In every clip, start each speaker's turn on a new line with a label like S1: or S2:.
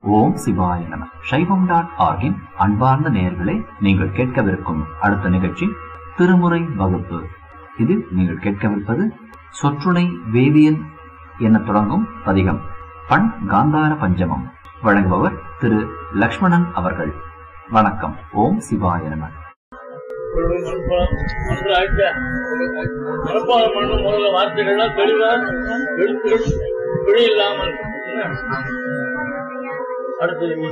S1: ஓம் சிவாய நம சைவம் டாட் ஆர்கின் அன்பார்ந்த நேயர்களே நீங்கள் கேட்கவிருக்கும் அடுத்த நிகழ்ச்சி திருமுறை வகுப்பு இதில் நீங்கள் கேட்கவிருப்பது சொற்றுணை வேதியன் என தொடங்கும் பதிகம் பண் காந்தார பஞ்சமம் வழங்குபவர் திரு லக்ஷ்மணன் அவர்கள் வணக்கம் ஓம் சிவாய நம
S2: மனப்பாடம் பண்ணும் முதல்ல வார்த்தைகள்லாம் தெளிவா எழுத்துகள் பிழை இல்லாமல் என்ன? அடுத்தது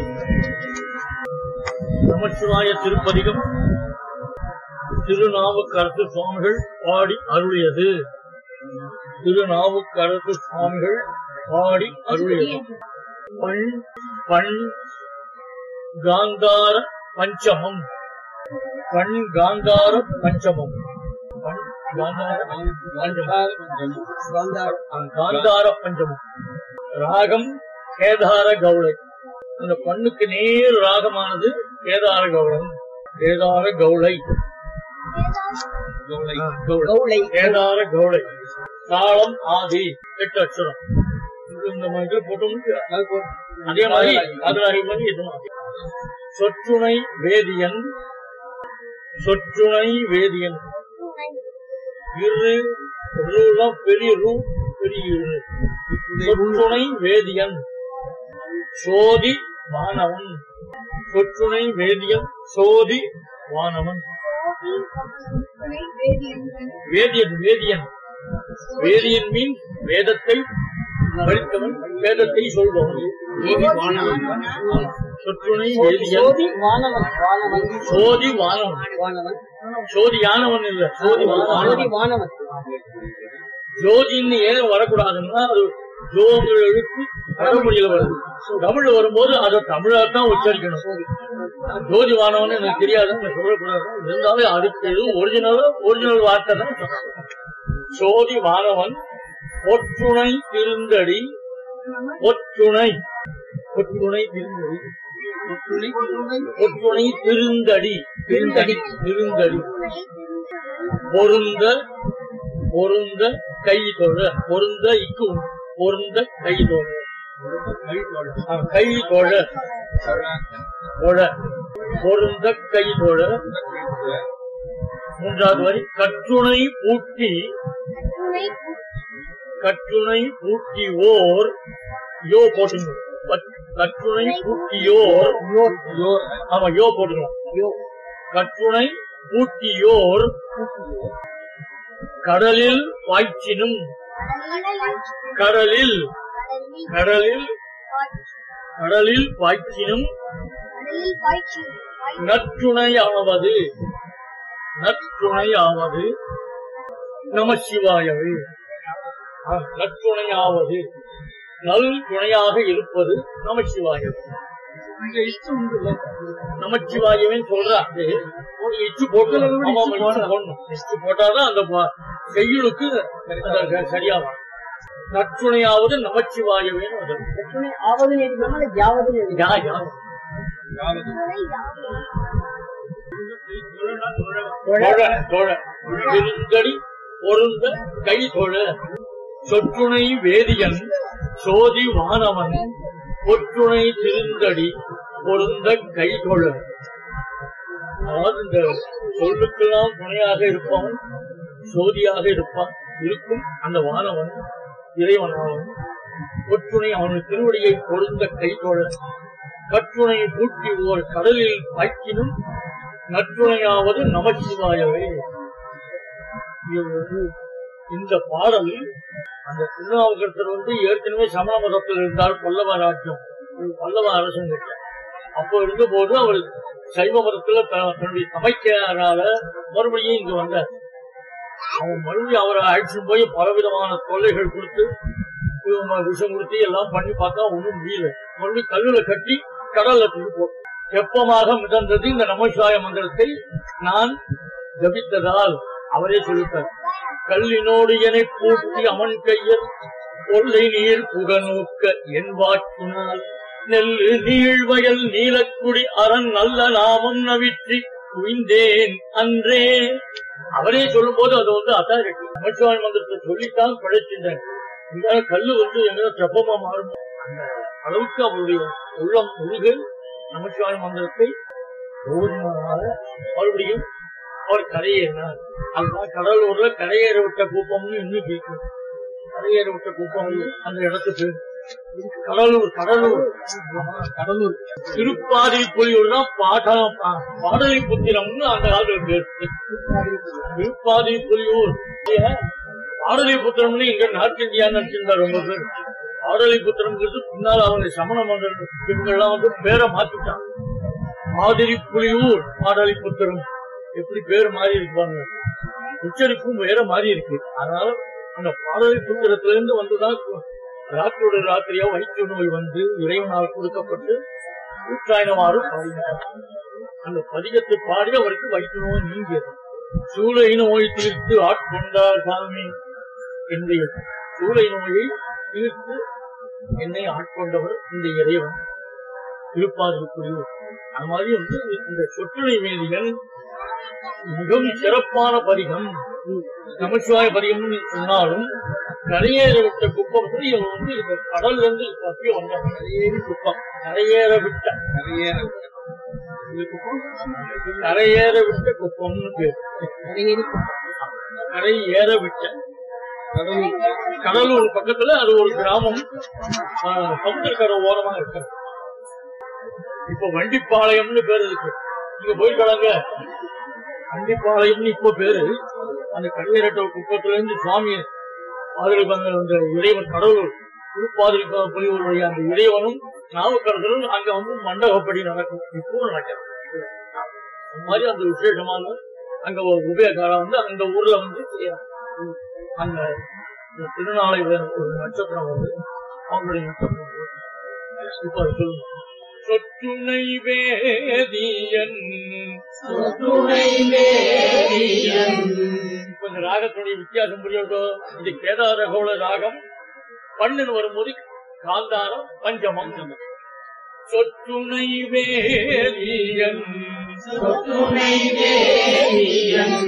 S2: நமச்சிவாய திருப்பதிகம் திருநாவுக்கரசு சுவாமிகள் பாடி அருளியது திருநாவுக்கரசு சுவாமிகள் பாடி அருளியது பண் பண் காந்தார பஞ்சமம் பண் காந்தார பஞ்சமம் பண் காந்தார பஞ்சமம். காந்தார பஞ்சமம் ராகம் கேதார கவுளை அந்த பண்ணுக்கு நேர் ராகமானது கேதார கவுளம் கேதார கவுளை கவுளை கவுளை கேதார கவுளை தாளம் ஆதி எட்டு அக்ஷரம் இது இந்த மாதிரி போட்டோம் அதே மாதிரி அது அறிவு மாதிரி இது மாதிரி சொற்றுணை வேதியன் சொற்றுணை வேதியன் இரு ரூலாம் பெரிய ரூ பெரிய இரு சொற்றுணை வேதியன் சோதி வானவன் சொற்றுணை வேதியன் சோதி வானவன் வேதியன் வேதியன் வேதியன் மீன் வேதத்தை படித்தவன் வேதத்தை சொல்பவன் சொற்றுணை வேதியன்
S3: சோதி வானவன் வானவன்
S2: சோதி வானவன்
S3: வானவன்
S2: சோதியானவன் இல்ல சோதி
S3: சோதி
S2: வானவன்
S3: வானவன்
S2: ஜோதின்னு ஏன் வரக்கூடாதுன்னா அது ஜோங்கிற எழுத்து வடமொழியில வருது தமிழ்ல வரும்போது அதை தமிழா தான் உச்சரிக்கணும் ஜோதி வானவன் எனக்கு தெரியாதுன்னு சொல்லக்கூடாது இருந்தாலும் அதுக்கு எதுவும் ஒரிஜினல் ஒரிஜினல் வார்த்தை தான் சொல்லணும். சோதி வானவன் ஒற்றுணை திருந்தடி ஒற்றுணை ஒற்றுணை திருந்தடி ஒற்றுணை திருந்தடி திருந்தடி திருந்தடி பொருந்த பொருந்த கை தொழ பொருந்த இக்கு உண்டு. பொருந்த கை தொழ ஆ, கை தொழ தொழ பொருந்த கை தொழ மூன்றாவது வரி கற்றுணை பூட்டி கற்றுணை பூட்டி ஓர் யோ போட்டுங்க கட்- கற்றுணை பூட்டியோர் யோர் ஆமா யோ போட்டுக்கணும் கற்றுணை பூட்டியோர் கடலில் பாய்ச்சினும் கடலில் கடலில் கடலில் பாய்ச்சினும் நற்றுணையாவது நற்றுணையாவது நம சிவாயவே ஆ, நற்றுணையாவது நல் துணையாக இருப்பது நம சிவாயவே நமச்சிவாயவே சொல்றாரு இச்சு போட்டு ஆமா, ஆமா, இச்சு போடணும். இச்சு போட்டாதான் அந்த ப- செய்யுளுக்கு அந்த சரியா வரும் நற்றுணையாவது நமச்சிவாயவேன்னு வரும்.
S3: எத்தனை ஆவது நேர்ந்தாலும் யாவது நேர்ந்தாலும்
S2: யா, யா. தொழ, தொழ. திருந்தடி பொருந்த கை தொழ சொற்றுணை வேதியன் சோதி வானவன் ஒற்றுணை திருந்தடி பொருந்த கை தொழ அதாவது இந்த சொல்லுக்கெல்லாம் துணையாக இருப்பவன் சோதியாக இருப்பான் இருக்கும் அந்த வானவன் இறைவனாவன் ஒற்றுணை அவனுக்கு திருவடியை பொருந்த கை தொழ கற்றுணை பூட்டி ஓர் கடலில் பாய்க்கினும் நற்றுணையாவது நமச்சிவாயவே இது வந்து இந்த பாடல் அந்த திருநாவுக்கரசர் வந்து ஏற்கனவே சமண மதத்தில் இருந்தார் பல்லவ ராஜ்யம் பல்லவ அரசன் கிட்ட அப்போ இருந்த போது அவர் சைவ மதத்துல த- தன்னுடைய சமைக்கிறால மறுபடியும் இங்க வந்தார் அவன் மறுபடியும் அவரை அழைச்சிட்டு போய் பலவிதமான தொல்லைகள் கொடுத்து இவங்க விஷம் கொடுத்து எல்லாம் பண்ணி பார்த்தா ஒண்ணும் முடியல மறுபடியும் கல்லுல கட்டி கடல்ல தூக்கி போட்டு வெப்பமாக மிதந்தது இந்த நமசிவாய மந்திரத்தை நான் ஜபித்ததால் அவரே சொல்லிட்டார் கல்லினோடு என பூட்டி அவன் கையர் கொள்ளை நீர் புக நோக்க என் வாக்கினால் நெல்லு நீழ்வயல் நீலக்குடி அரண் நல்ல நாமம் நவிற்றி குவிந்தேன் அன்றே அவரே சொல்லும் போது அது வந்து அத்தாரிட்டி நமச்சிவாய மந்திரத்தை சொல்லித்தான் பிழைச்சின்றேன் இந்த கல்லு வந்து எங்க தெப்பமா மாறும் அந்த அளவுக்கு அவருடைய உள்ளம் உருகு நமச்சிவாய மந்திரத்தை ஓதினால மறுபடியும் அவர் கரையேறினார் அதுதான் கடலூர்ல கரையேற விட்ட கூப்பம்னு இன்னும் கேட்கும் கரையேற விட்ட கூப்பம் அந்த இடத்துக்கு கடலூர் கடலூர் ஆமா, கடலூர் திருப்பாதி புலியூர் தான் பாடா பா- பாடலிபுத்திரம்னு அந்த காலத்துல பேர் திருப்பாதி புலியூர் பாடலிபுத்திரம்னு இங்க நார்த் இந்தியா நினைச்சிருந்தார் ரொம்ப பேர் பாடலிபுத்திரம்ங்கிறது பின்னால் அவங்க சமண மந்திர இவங்கெல்லாம் வந்து பேரை மாத்திட்டாங்க மாதிரி புலியூர் பாடலிபுத்திரம் எப்படி பேர் மாறி இருப்பாங்க உச்சரிப்பும் வேற மாறி இருக்கு அதனால அந்த பாடலிபுத்திரத்துல இருந்து வந்துதான் ராத்திரோட ராத்திரியா வைத்திய நோய் வந்து இறைவனால் கொடுக்கப்பட்டு உற்சாயனமாறு பாடினார் அந்த பதிகத்தை பாடி அவருக்கு வைத்திய நோய் நீங்கியது சூளை நோய் தீர்த்து ஆட்கொண்டார் சாமி என்னுடைய சூளை நோயை தீர்த்து என்னை ஆட்கொண்டவர் இந்த இறைவன் திருப்பாதிரிக்குரியவர் அது மாதிரி வந்து இந்த சொற்றுணை வேதிகள் மிகவும் சிறப்பான பதிகம் நமச்சிவாய பதிகம்னு சொன்னாலும் கரையேற விட்ட குப்பம் வந்து இவங்க வந்து இந்த கடல்ல இருந்து தப்பி வந்தாங்க கரையேறி குப்பம் கரையேற விட்ட கரையேற இந்த குப்பம் கரையேற விட்ட குப்பம்னு பேர் கரை ஏற விட்ட கடலூர் பக்கத்துல அது ஒரு கிராமம் ஆஹ், சமுத்திரக்கரை ஓரமா இருக்கு இப்ப வண்டிப்பாளையம்னு பேர் இருக்கு நீங்க போயிருக்காங்க வண்டிப்பாளையம்னு இப்ப பேரு அந்த கரையேறட்ட குப்பத்துல இருந்து சுவாமி பாதுகாப்பு அந்த அந்த இறைவன் கடவுள் திருப்பாதிரி புலியூருடைய அந்த இறைவனும் நாவுக்கரசரும் அங்க வந்து மண்டபப்படி நடக்கும் இப்பவும் நடக்கிறது அந்த மாதிரி அந்த விசேஷமான அங்க ஒரு உபயக்காரன் வந்து அந்த ஊர்ல வந்து செய்யறான். அந்த இந்த திருநாளை வேறு ஒரு நட்சத்திரம் வந்து அவங்களுடைய நட்சத்திரம் வந்து. இப்ப அது சொல்லுங்க சொற்றுணை வேதியன்
S3: சொற்றுணை வேதியன்
S2: இப்ப இந்த ராகத்துடைய வித்தியாசம் புரியட்டும் இது கேதார கௌள ராகம் பண்ணுன்னு வரும்போது காந்தாரம் பஞ்சமம் சொற்றுணை வேதியன்
S3: சொற்றுணை வேதியன்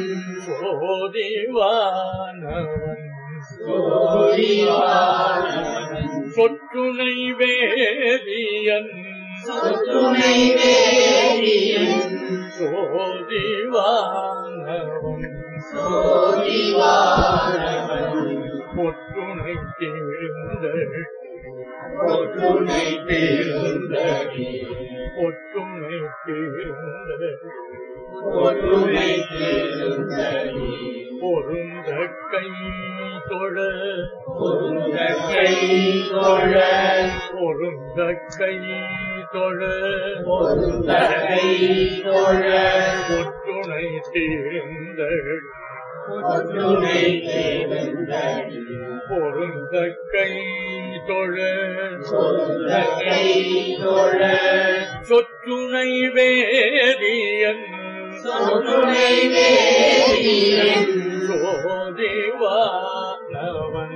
S2: சோதிவானவன்
S3: சோதிவானவன்
S2: சொற்றுணை வேதியன்
S3: சொற்றுணை வேதியன்
S2: சோதிவானவன்
S3: சோதிவானவன்
S2: பொற்றுணை தீர்ந்த
S3: ஒற்றுமை பெருந்தடி
S2: பொற்றுணை தீர்ந்த
S3: ஒற்றுமை பெருந்தடி
S2: பொருந்த கை தொழ
S3: பொருந்த கை தொழ
S2: பொருந்த கை தொழ
S3: பொருந்த கை தொழ
S2: பொற்றுணை தீர்ந்த
S3: ஒற்றுமை பெருந்தடி
S2: பொருந்த கை தொழ
S3: பொருந்த கை தொழ
S2: சொற்றுணை வேதியன்
S3: சொற்றுமை வேதியன்
S2: சோதிவானவன்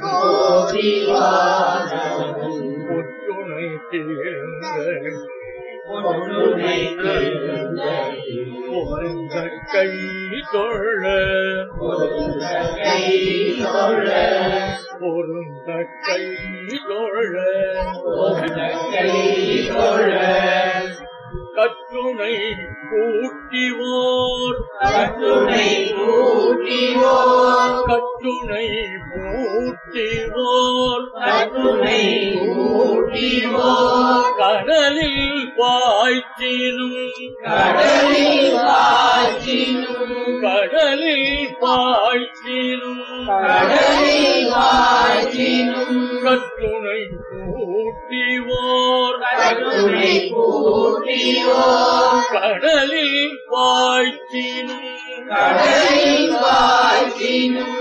S3: சோதிவானவன்
S2: பொற்றுணை தீர்ந்த
S3: ஒற்றுமை பெருந்தடி
S2: பொருந்த கை தொழ
S3: பொருந்த கை தொழ
S2: பொருந்த கை தொழ
S3: பொருந்த கை தொழ
S2: கற்றுணை கூட்டிவோர்
S3: கட்டுனை ஊட்டிவோர்
S2: கற்றுணை பூட்டிவோர்
S3: கட்டுனை ஊட்டிவோர்
S2: கடலில் பாய்ச்சினும்
S3: கடலில் வாச்சினும்
S2: கடலில் பாய்ச்சினும்
S3: கடலில் வாச்சினும்
S2: கற்றுணை கூட்டிவோர்
S3: கட்டுனை ஊட்டிவோர்
S2: கடலில் பாய்ச்சினும்
S3: கடலில் வாச்சினும்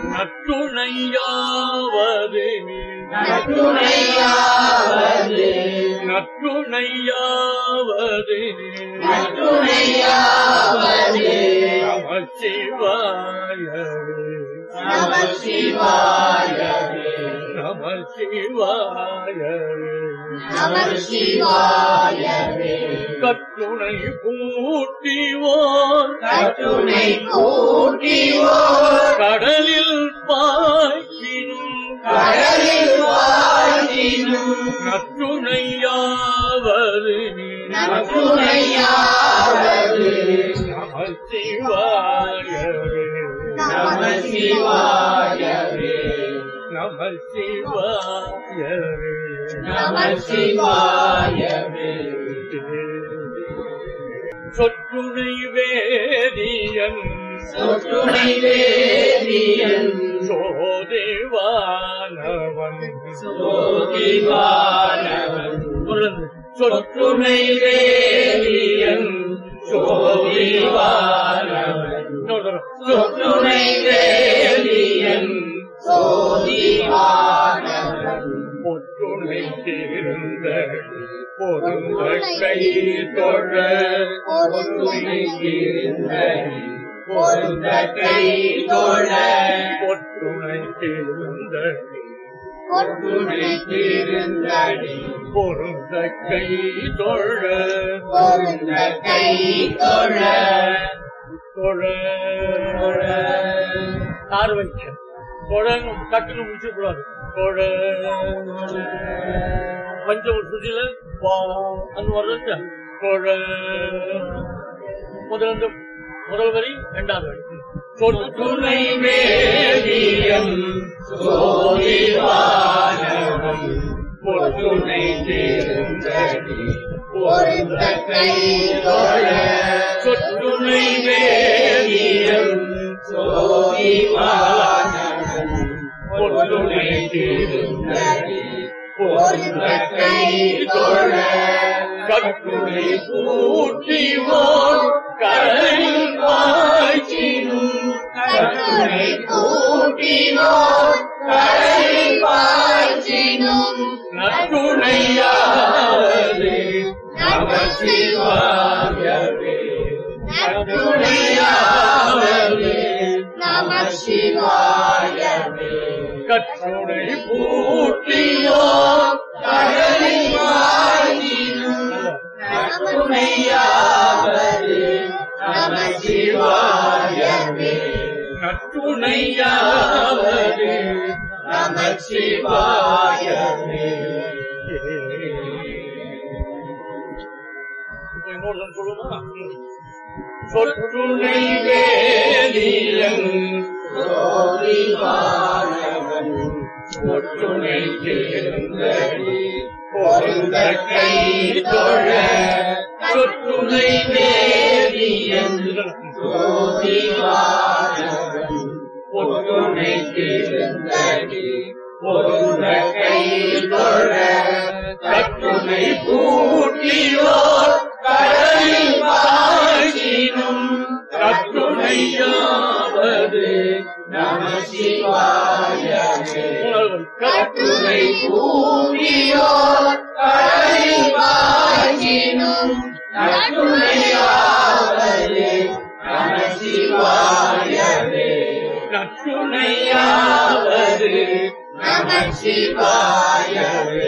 S2: நற்றுணையாவது
S3: நட்டுணையாவது
S2: நற்றுணையாவது
S3: நட்டுணையாவது
S2: நமச்சிவாயவே
S3: நம சிவாயவே
S2: நமச்சிவாயவே
S3: நம சிவாயவே
S2: கற்றுணை பூட்டிவோர்
S3: கட்டுனை கூட்டிவோர்
S2: கடலில் பாய்ச்சினும்
S3: கடலில் வாழி வாய்ச்சினும்
S2: நற்றுணையாவது
S3: நற்றுணையாவது
S2: நமசிவாயவே
S3: நம சிவாயவே
S2: நமசிவாயவே
S3: நம சிவாயவே
S2: சொற்றுணை வேதியன்
S3: சொற்றுணை வேதியன்
S2: சோதிவானவன்
S3: சோதிவானவன்
S2: தொடர்ந்து
S3: சொற்றுணை வேதியன் சோதிவானவன்
S2: இன்னொரு தடவை.
S3: சொற்றுணை வேதியன் சோதிவானவன்
S2: பொற்றுணை தீர்ந்த பொருந்த கை தொழ
S3: பொருளை தீர்ந்த பொருந்த கை தொழ
S2: பொற்றுணை தீர்ந்த
S3: பொருளை தீர்ந்தடி
S2: பொருந்த கை தொழ
S3: பொருந்த கை தொழ
S2: தொழ ஆறு வைக்க தொழன்னு டக்குன்னு முடிச்சு கூடாது தொழ பஞ்சம சுதியில வா அந்த வருது தொழ முதல் முதல் வரி இரண்டாவது வரி
S3: துணை
S2: சொற்றுணை
S3: வேதியம் சோதிவானவன் பொருளை தீர்ந்தடி பொருந்த கை தொழ சொற்றுணை வேதியம் சோதிவானவன் பொருளை தீர்ந்தடி பொருந்த கை தொழ கட்டுரை பூட்டிவோர் கடலில் பாய்ச்சினும் கட்டுரை பூட்டிவோர் கடலில் பாய்ச்சினும் நற்றுணையாவது நம சிவாயவே நற்றுணையாவது நம சிவாயவே
S2: கற்றுணை
S3: பூட்டியோர் கடலில் பாய்ச்சினும் நற்றுணையாவது நம சிவாயவே
S2: நற்றுணையாவது
S3: நம சிவாயவே
S2: இப்ப இன்னொரு சொல்லுமா
S3: சொற்றுணை வேதியன் சோதிவானவன் ஒற்றுணை தேர்ந்தடி பொருந்த கை தொழ சொற்றுணை வேதியன் சோதிவானவன் ஒற்றுணை தேர்ந்தடி பொருந்த கை தொழ கட்டுணை பூட்டியோர் கடலில் பாய்ச்சினும் கட்டுணையாவது நம சிவாயவே
S2: மூணாவது வரி
S3: கட்டுரை பூமியோர் கடலில் பாய்ச்சினும் கட்டுரையாவது நம சிவாயவே
S2: நற்றுணையாவது
S3: நம சிவாயவே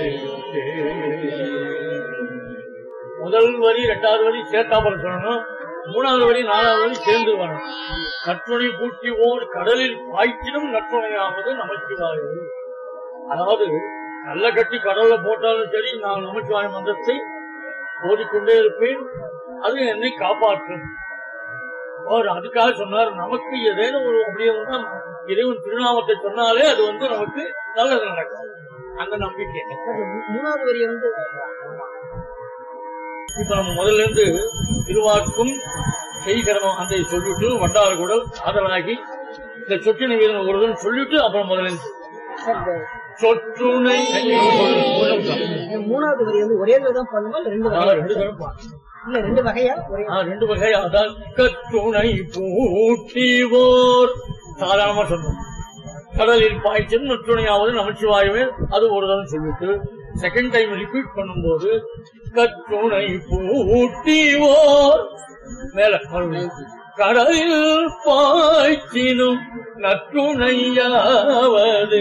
S2: முதல் வரி இரண்டாவது வரி சேர்த்தாப்பல சொல்லணும் மூணாவது வரி நாலாவது வரி சேர்ந்து வரணும் நற்றுணை பூட்டிவோர் கடலில் பாய்ச்சினும் நற்றுணையாவது நமச்சிவாயு அதாவது நல்ல கட்டி கடல்ல போட்டாலும் சரி நான் நமச்சிவாய மந்திரத்தை ஓதிக்கொண்டே இருப்பேன் அது என்னை காப்பாற்றும் அவர் அதுக்காக சொன்னார் நமக்கு ஏதேனும் ஒரு அப்படியே வந்து இறைவன் திருநாமத்தை சொன்னாலே அது வந்து நமக்கு நல்லது நடக்கும் அந்த நம்பிக்கை
S4: மூணாவது வரிய வந்து
S2: இப்ப நம்ம முதல்ல இருந்து திருவாக்கும் செய்கரமம் அந்த சொல்லிட்டு வண்டார கூட ஆதலாகி இந்த சொற்றின வீரன் ஒருவன் சொல்லிட்டு அப்புறம் முதல்ல இருந்து சொற்றுணை ஒரு நிமிஷம்.
S4: மூணாவது வரி வந்து ஒரே தடவை தான் பண்ணுமா இல்ல ரெண்டு
S2: ஆ,
S4: வகையா
S2: ரெண்டு தடவை.
S4: இல்ல ரெண்டு வகையா ஒரே
S2: ஆ, ரெண்டு வகை அதான் கற்றுணை பூட்டிவோர் சாதாரணமா சொன்னோம் கடலில் பாய்ச்சல் நற்றுணையாவது நமச்சிவாயவே அது ஒரு தடவை சொல்லிட்டு செகண்ட் டைம் ரிப்பீட் பண்ணும்போது கற்றுணை பூட்டிவோர் மேல மறுபடியும் கடலில் பாய்ச்சினும் நற்றுணையாவது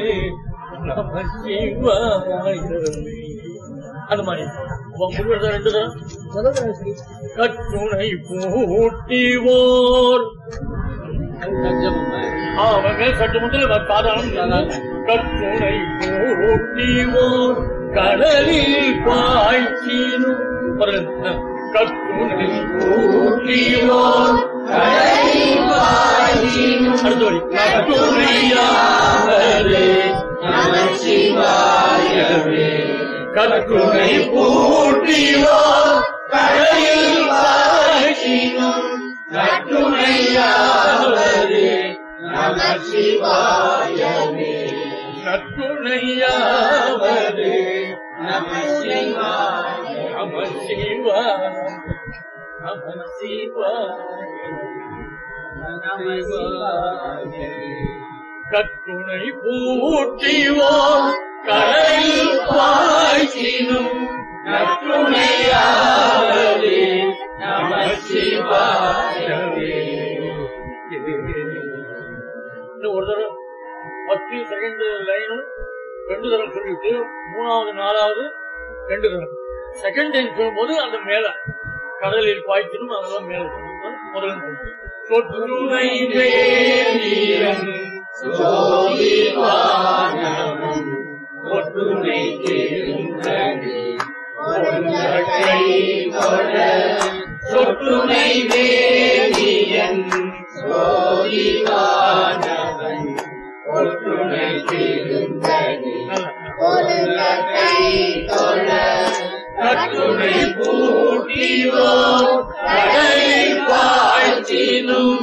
S2: நமச்சிவாயவே அந்த மாதிரி அப்ப முடிவெடுத்த ரெண்டு தடவை
S4: முதல் தடவை சரி
S2: கற்றுணை பூட்டிவோர் அவங்க சற்று முதல் சாதாரணம் கற்றுணை மூட்டிவோர் கடலில் பாய்ச்சினும் பாருங்க. கற்றுணை மூட்டிவோர்
S3: கடலில் பாய்ச்சினும்
S2: அடுத்த வரி கற்றுணையாவரே
S3: நமச்சிவாயவே
S2: கற்றுணை பூட்டியோர் கடலில் பாய்ச்சினும்
S3: நற்றுணையாவதே நமச்சிவாயவே
S2: நற்றுணையாவது
S3: நமச்சிவாய
S2: நம சிவாய நம சிவாய கற்றுணை பூட்டிவோம் கடலில் பாய்ச்சினும் நற்றுணையாவது நம சிவாயவே இன்னும் ஒரு தடவை பத்து செகண்ட் லைனும் ரெண்டு தடவை சொல்லிட்டு மூணாவது நாலாவது ரெண்டு தடவை செகண்ட் டைம் சொல்லும்போது அந்த மேல கடலில் பாய்ச்சினும் அதெல்லாம் மேல சொல்லணும். முதல்ல சொல்லணும். சொற்றுணை வேலியன்
S3: சோதிவானமும் ஒற்றுமை திருந்தடி ஒருங்கை தொழ சொற்றுமை வேதியன் சோதிவானவன் ஒற்றுமை திருந்தடி ஒருங்கை தொழ கற்றுணை பூட்டிவோ கடலை பாய்ச்சினும்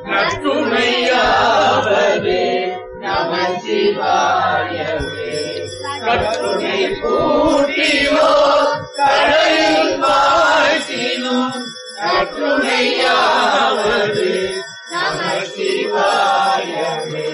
S3: நற்றுணையாவது நம சிவாயவே கற்றுணை பூட்டிவோ கடலில் பாய்ச்சினும் நற்றுணையாவது நம சிவாயவே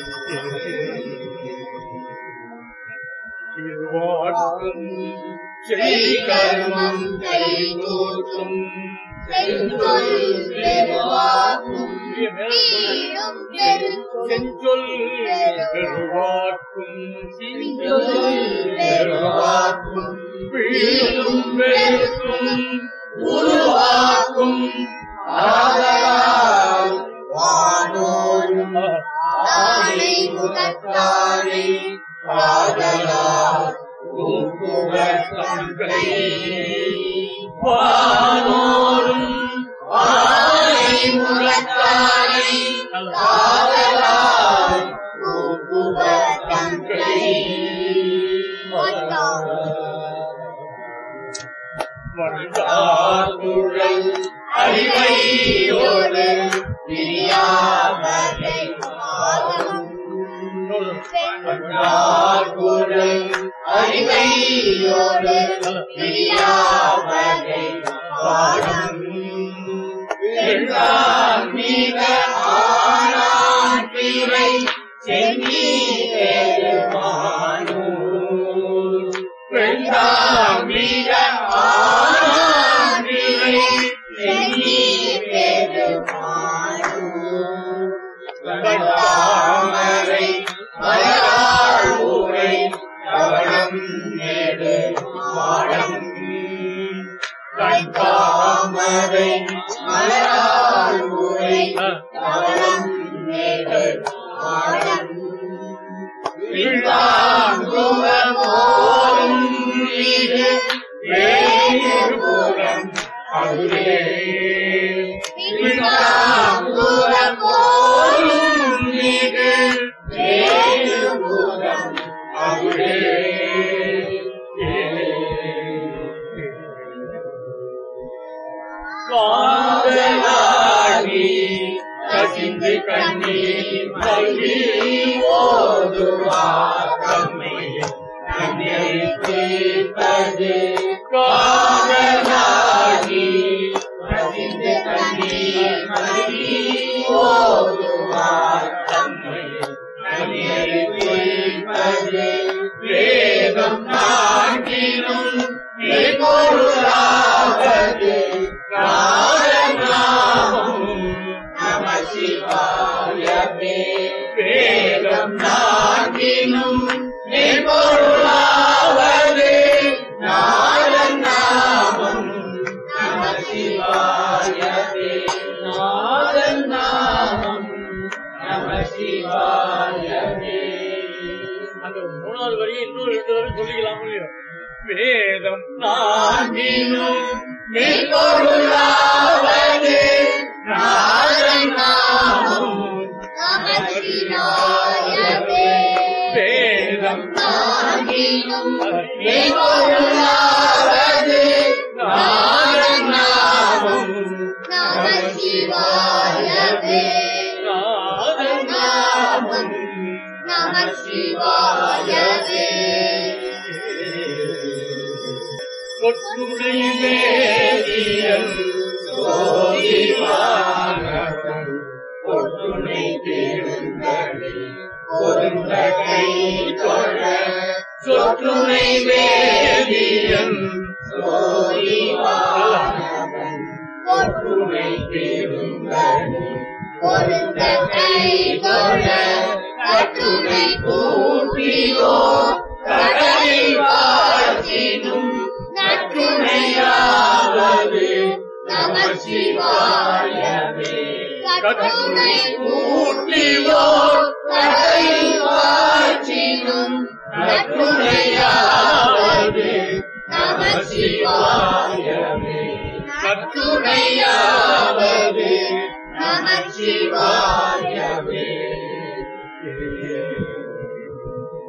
S2: திருவாட்டும்
S3: செய்கர்மம் கைகூட்டும் செங்கொல் பெருவாக்கும் வீழும் பெருக்கும்
S2: செஞ்சொல் பெருவாக்கும்
S3: செஞ்சொல் பெருவாக்கும் வீழும் பெருக்கும் உருவாக்கும் ஆதலால் வானோரும் ஆனை முகத்தாரை காதலால் கூப்புவர் தங்கை வானோரும் ஆனை முகத்தாரை காதலால் கூப்புவர் தங்கை வந்தார்குழல் அறிவையோடு பிரியாமலை பாதம் வந்தார்குழல் அறிவையோடு பிரியாமலை பாதம் வெள்ளான் மிக ஆனான் பிறை சென்னி பெருமானூர் வெள்ளான் மிக ஆனான் பிறை சென்னி பெருமானூர் தாமரை மலராள் ஊரை கவனம் நேடு மாடம் கண்காமரை மலராள் ஊரை கவனம் நேடு மாடம் விண்ணாங்குவ போலும் இது வேறுபுறம் அதுவே விண்ணாங்குவ போலும் இது வேறுபுறம் அதுவே காதலாகி கசிந்து கண்ணீர் மல்கி ஓதுவார் தம்மை கண்ணீர்ப்பது காதலாகி கசிந்து கண்ணீர் மல்கி ஓதுவார் தம்மை கண்ணீர்ப்பது வேதம் நாட்டினும் பொருளாவது காரணாமும் நம சிவாயமே வேதம் நாட்டினும் பொருளாவது நாரணாமம் நம சிவாயமே நாதன் நாமம் நம சிவாயமே
S2: முடியும் வேதம் நான்கினும்
S3: மெய்ப்பொருளாவது நாதன் நாமம் நம சிவாயவே
S2: வேதம்
S3: நாகினும் மெய்ப்பொருளாவது நாதன் நாமம் நம சிவாயவே
S2: நாதன்
S3: நாமம் நம சிவாயவே
S2: சொற்றுடை வேதியல்
S3: சோதிவானவன் பொற்றுணை திருந்தடி பொருந்த கை தொழ சொற்றுணை வேதியன் சோதிவானவன் பொற்றுணை திருந்தடி பொருந்த கை தொழ கட்டுணை கூட்டியோ கடலில் வாழ்த்தினும் நற்றுணையாவது நம சிவாயவே கட்டுணை கூட்டியோர் கடலில் வாழ்த்தினும் நற்றுணையாவது நம சிவாயவே கட்டுணையாவது நம சிவாய